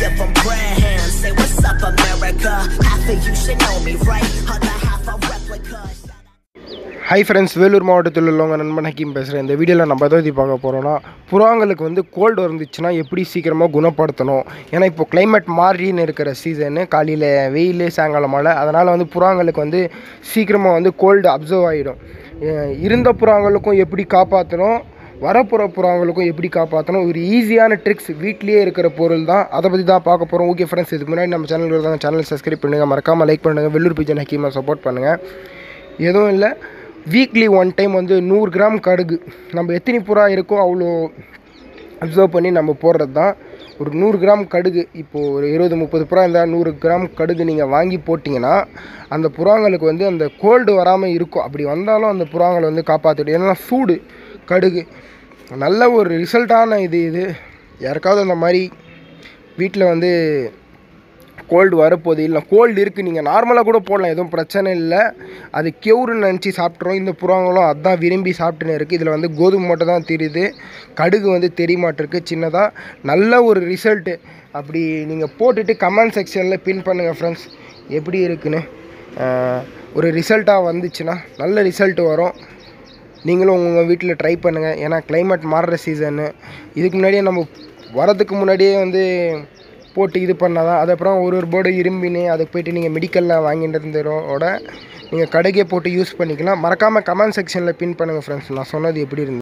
give them grand Say what's up, America? Half of you should know me, right? Other half a replica. Hi friends Vellore மாவட்டத்தில் உள்ளவங்க நண்பன் ஹக்கீம் பேசுகிறேன் இந்த வீடியோவில் நம்ம எதை பற்றி பார்க்க போகிறோன்னா புறாங்களுக்கு வந்து கோல்டு வந்துச்சுன்னா எப்படி சீக்கிரமாக குணப்படுத்தணும் ஏன்னா இப்போ climate மாறின்னு இருக்கிற சீசனு காலையில் வெயில் சாயங்காலம் மழை அதனால் வந்து புறாங்களுக்கு வந்து சீக்கிரமாக வந்து கோல்டு அப்சர்வ் ஆகிடும் இருந்த புறாங்களுக்கும் எப்படி காப்பாற்றணும் வரப்புற புறாங்களுக்கும் எப்படி காப்பாற்றணும் ஒரு ஈஸியான ட்ரிக்ஸ் வீட்லேயே இருக்கிற பொருள் தான் அதை பற்றி தான் பார்க்க போகிறோம் ஓகே ஃப்ரெண்ட்ஸ் இதுக்கு முன்னாடி நம்ம சேனல் இருந்தாங்க சேனல் சப்ஸ்கிரைப் பண்ணுங்கள் மறக்காமல் லைக் பண்ணுங்கள் வெள்ளூர் பிஜன் ஹக்கீமை சப்போர்ட் பண்ணுங்கள் எதுவும் இல்லை வீக்லி ஒன் டைம் வந்து நூறு கிராம் கடுகு நம்ம எத்தனை புறா இருக்கோ அவ்வளோ அப்சர்வ் பண்ணி நம்ம போடுறது தான் ஒரு நூறு கிராம் கடுகு இப்போது ஒரு இருபது முப்பது புறா இருந்தால் நூறு கிராம் கடுகு நீங்கள் வாங்கி போட்டிங்கன்னா அந்த புறாங்களுக்கு வந்து அந்த கோல்டு வராமல் இருக்கும் அப்படி வந்தாலும் அந்த புறாங்களை வந்து காப்பாற்றிடும் ஏன்னா சூடு கடுகு நல்ல ஒரு ரிசல்ட்டான இது இது யாருக்காவது அந்த மாதிரி வீட்டில் வந்து கோல்டு வரப்போகுது இல்லை கோல்டு இருக்குது நீங்கள் நார்மலாக கூட போடலாம் எதுவும் பிரச்சனை இல்லை அது கெவுருன்னு நினச்சி சாப்பிட்றோம் இந்த புறாங்களும் அதான் விரும்பி சாப்பிட்டுன்னு இருக்குது இதில் வந்து கோதுமை மட்டும் தான் தெரியுது கடுகு வந்து தெரிய மாட்டிருக்கு சின்னதாக நல்ல ஒரு ரிசல்ட்டு அப்படி நீங்கள் போட்டுட்டு கமெண்ட் செக்ஷனில் பின் பண்ணுங்கள் ஃப்ரெண்ட்ஸ் எப்படி இருக்குன்னு ஆஹ், ஒரு ரிசல்ட்டாக வந்துச்சுன்னா நல்ல ரிசல்ட் வரும் நீங்களும் உங்கள் வீட்டில் ட்ரை பண்ணுங்கள் ஏன்னா climate மாறுற சீசனு இதுக்கு முன்னாடியே நம்ம வரதுக்கு முன்னாடியே வந்து போட்டு இது பண்ணால் தான் அதுக்கப்புறம் ஒரு ஒரு போர்டு இரும்பின்னு அதுக்கு போயிட்டு நீங்கள் மெடிக்கலில் வாங்கிட்டு இருந்ததோட நீங்கள் கடைக்கே போட்டு யூஸ் பண்ணிக்கலாம் மறக்காமல் கமெண்ட் செக்ஷனில் பின் பண்ணுங்கள் ஃப்ரெண்ட்ஸ் நான் சொன்னது எப்படி இருந்து